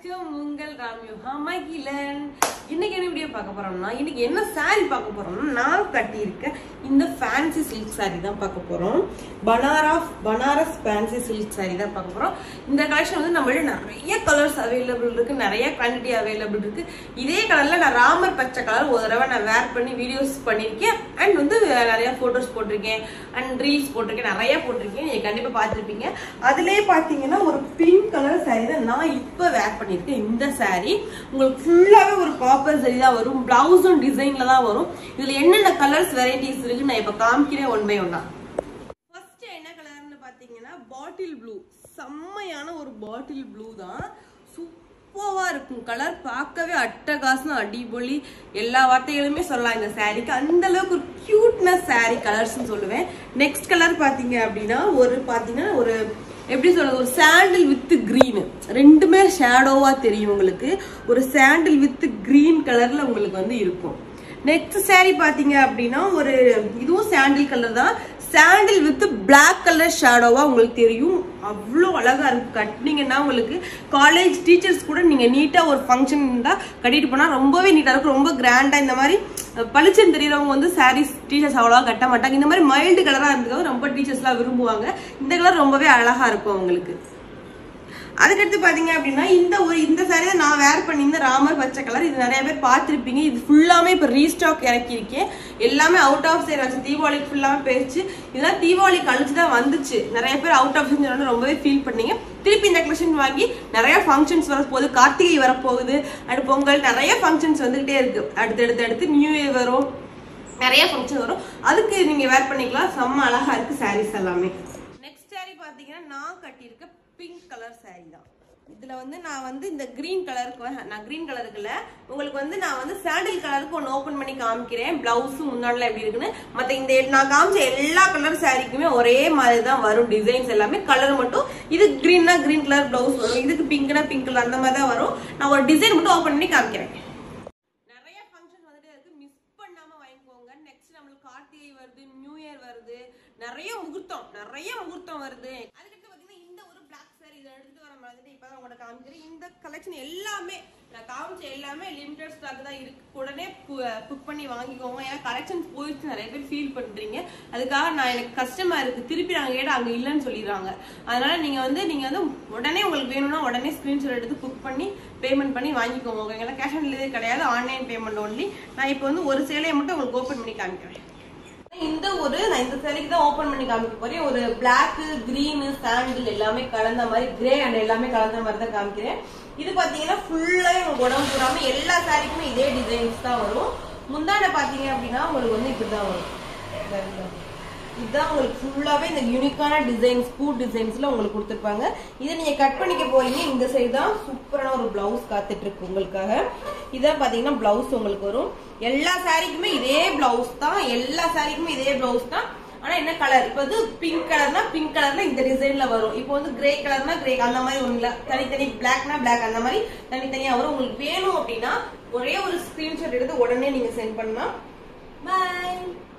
வணக்கம் உங்கள் ராம்யூஹா மகிழன் இன்னைக்கு என்ன வீடியோ பார்க்க போறோம்னா இன்னைக்கு என்ன saree பார்க்க போறோம்னா நான் கட்டியிருக்க இந்த ஃபேன்சி சில்க் saree தான் பார்க்க போறோம் Banaras Banaras fancy silk saree தான் பார்க்க போறோம் இந்த கலெக்ஷன் வந்து நம்மள்ட்ட நிறைய கலர்ஸ் அவைலபிள் இருக்கு நிறைய குவான்டிட்டி அவைலபிள் இருக்கு இதே கலர்ல நான் ராமர் பச்சை கலர் ஒரு தடவை நான் வேர் பண்ணி வீடியோஸ் பண்ணியிருக்கேன் அண்ட் வந்து நிறைய போட்டோஸ் போட்டிருக்கேன் அண்ட் ரீல்ஸ் போட்டிருக்கேன் நிறைய போட்டிருக்கேன் நீங்க கண்டிப்பா பார்த்திருப்பீங்க அதுலயே பாத்தீங்கன்னா ஒரு பிங்க் கலர் saree தான் நான் இப்ப வேர் பண்ணிருக்கேன் இந்த saree உங்களுக்கு ஃபுல்லாவே ஒரு காப்பர் saree தான் வரும் பிளவுஸும் டிசைன்ல தான் வரும் இதுல என்னென்ன கலர்ஸ் வெரைட்டிஸ் இருக்கு நான் இப்ப காமிக்கிறேன் ஒன் பை ஒன்னா ஃபர்ஸ்ட் என்ன கலர்னு பாத்தீங்கன்னா பாட்டில் ப்ளூ செம்மையான ஒரு பாட்டில் ப்ளூ தான் சூப்பராக இருக்கும் கலர் பார்க்கவே அட்டகாசம் அடிபொலி எல்லா வார்த்தைகளுமே சொல்லலாம் இந்த சாரீக்கு அந்த அளவுக்கு ஒரு கியூட்னஸ் saree கலர்ஸ்னு சொல்லுவேன் நெக்ஸ்ட் கலர் பாத்தீங்க அப்படின்னா ஒரு பாத்தீங்கன்னா ஒரு எப்படி சொல்றது ஒரு சாண்டில் வித் green ரெண்டுமே ஷேடோவா தெரியும் உங்களுக்கு ஒரு சாண்டில் வித் green கலர்ல உங்களுக்கு வந்து இருக்கும் நெக்ஸ்ட் saree பாத்தீங்க அப்படின்னா ஒரு இதுவும் சாண்டில் கலர் தான் சாண்டில் வித் Black கலர் ஷேடோவா உங்களுக்கு தெரியும் அவ்வளோ அழகா இருக்கு கட்டினீங்கன்னா உங்களுக்கு காலேஜ் டீச்சர்ஸ் கூட நீங்க நீட்டா ஒரு ஃபங்க்ஷன் இருந்தா கட்டிட்டு போனா ரொம்பவே நீட்டா இருக்கும் ரொம்ப கிராண்டா இந்த மாதிரி அஹ், பளிச்சுன்னு தெரியறவங்க வந்து சாரீஸ் டீச்சர்ஸ் அவ்வளவா கட்ட மாட்டாங்க இந்த மாதிரி மைல்டு கலரா இருந்தது ரொம்ப டீச்சர்ஸ்லாம் விரும்புவாங்க இந்த கலர் ரொம்பவே அழகா இருக்கும் உங்களுக்கு அதுக்கடுத்து பாத்தீங்க அப்படின்னா இந்த ஒரு இந்த saree தான் நான் வேர் பண்ணியிருந்த ராமர் பச்சை கலர் இது நிறைய பேர் பார்த்திருப்பீங்க இது ஃபுல்லாமே இப்போ ரீஸ்டாக் இறக்கியிருக்கேன் எல்லாமே அவுட் ஆஃப் சேர் வச்சு தீபாவளிக்கு ஃபுல்லாமே போயிடுச்சு இதெல்லாம் தீபாவளி கழிச்சு தான் வந்துச்சு நிறைய பேர் அவுட் ஆஃப் சேர் ரொம்பவே ஃபீல் பண்ணீங்க திருப்பி இந்த கலெக்ஷன் வாங்கி நிறைய ஃபங்க்ஷன்ஸ் வரப்போகுது கார்த்திகை வரப்போகுது அடுத்து பொங்கல் நிறைய ஃபங்க்ஷன்ஸ் வந்துகிட்டே இருக்கு அடுத்து அடுத்து அடுத்து நியூ இயர் வரும் நிறைய ஃபங்க்ஷன் வரும் அதுக்கு நீங்க வேர் பண்ணிக்கலாம் செம்ம அழகா இருக்கு சாரீஸ் எல்லாமே நெக்ஸ்ட் saree பாத்தீங்கன்னா நான் கட்டியிருக்க பிங்க் கலர் saree தான் இதுல வந்து நான் வந்து இந்த கிரீன் கலருக்கு நான் கிரீன் கலருக்குல உங்களுக்கு வந்து நான் வந்து சாண்டில் கலருக்கு ஒன்று ஓபன் பண்ணி காமிக்கிறேன் பிளவுஸும் முன்னாடிலாம் எப்படி இருக்குன்னு மத்த இந்த நான் காமிச்ச எல்லா கலர் சாரிக்குமே ஒரே மாதிரி தான் வரும் டிசைன்ஸ் எல்லாமே கலர் மட்டும் இது கிரீன்னா கிரீன் கலர் பிளவுஸ் வரும் இதுக்கு பிங்க்னா பிங்க் கலர் அந்த மாதிரி தான் வரும் நான் ஒரு டிசைன் மட்டும் ஓபன் பண்ணி காமிக்கிறேன் நிறைய ஃபங்க்ஷன் வந்துட்டே இருக்கு மிஸ் பண்ணாம வாங்கிக்கோங்க நெக்ஸ்ட் நம்மளுக்கு கார்த்திகை வருது நியூ இயர் வருது நிறைய முகூர்த்தம் நிறைய முகூர்த்தம் வருது அதுக்கடுத்து பாத்தீங்கன்னா இந்த ஒரு பிளாக் சாரி இதை எடுத்துட்டு வர மாதிரி இப்பதான் உங்கள்ட்ட காமிக்கிறேன் இந்த கலெக்ஷன் எல்லாமே நான் காமிச்ச எல்லாமே லிமிடெட் ஸ்டாக் தான் இருக்கு உடனே புக் பண்ணி வாங்கிக்கோங்க ஏன்னா கலெக்ஷன்ஸ் போயிடுச்சு நிறைய பேர் ஃபீல் பண்றீங்க அதுக்காக நான் எனக்கு கஷ்டமா இருக்கு திருப்பி நாங்க கேட்ட அங்க இல்லைன்னு சொல்லிடுறாங்க அதனால நீங்க வந்து நீங்க வந்து உடனே உங்களுக்கு வேணும்னா உடனே ஸ்கிரீன்ஷாட் எடுத்து புக் பண்ணி பேமெண்ட் பண்ணி வாங்கிக்கோங்க ஓகேங்களா கேஷ் ஆன் டெலிவரி கிடையாது ஆன்லைன் பேமெண்ட் ஒன்லி நான் இப்போ வந்து ஒரு சேலையை மட்டும் உங்களுக்கு ஓப்பன் பண்ணி காமிக்கிறேன் இந்த ஒரு நான் இந்த சேலைக்கு தான் ஓபன் பண்ணி காமிக்க போறேன் ஒரு பிளாக் கிரீன் சாண்டில் எல்லாமே கலந்த மாதிரி கிரே அண்ட் எல்லாமே கலந்த மாதிரி தான் காமிக்கிறேன் இது பாத்தீங்கன்னா ஃபுல்லாவே உங்களுக்கு உடம்பு பூராம எல்லா சாரிக்குமே இதே டிசைன்ஸ் தான் வரும் முந்தான பாத்தீங்க அப்படின்னா உங்களுக்கு வந்து இப்படிதான் வரும் இதா இதா. இதுதான் உங்களுக்கு ஃபுல்லாவே இந்த யூனிக்கான டிசைன்ஸ் பூ டிசைன்ஸ்ல உங்களுக்கு கொடுத்துருப்பாங்க இதை நீங்க கட் பண்ணிக்க போறீங்க இந்த சைடு தான் சூப்பரான ஒரு பிளவுஸ் காத்துட்டு இருக்கு உங்களுக்காக இதான் பாத்தீங்கன்னா பிளவுஸ் உங்களுக்கு வரும் எல்லா சாரிக்குமே இதே பிளவுஸ் தான் எல்லா சாரிக்குமே இதே பிளவுஸ் தான் ஆனா என்ன கலர் இப்போ வந்து பிங்க் கலர்னா பிங்க் கலர்ல இந்த டிசைன்ல வரும் இப்போ வந்து கிரே கலர்னா கிரே அந்த மாதிரி ஒண்ணுல தனித்தனி பிளாக்னா பிளாக் அந்த மாதிரி தனித்தனியா வரும் உங்களுக்கு வேணும் அப்படின்னா ஒரே ஒரு ஸ்கிரீன்ஷாட் எடுத்து உடனே நீங்க சென்ட் பண்ணலாம் பாய்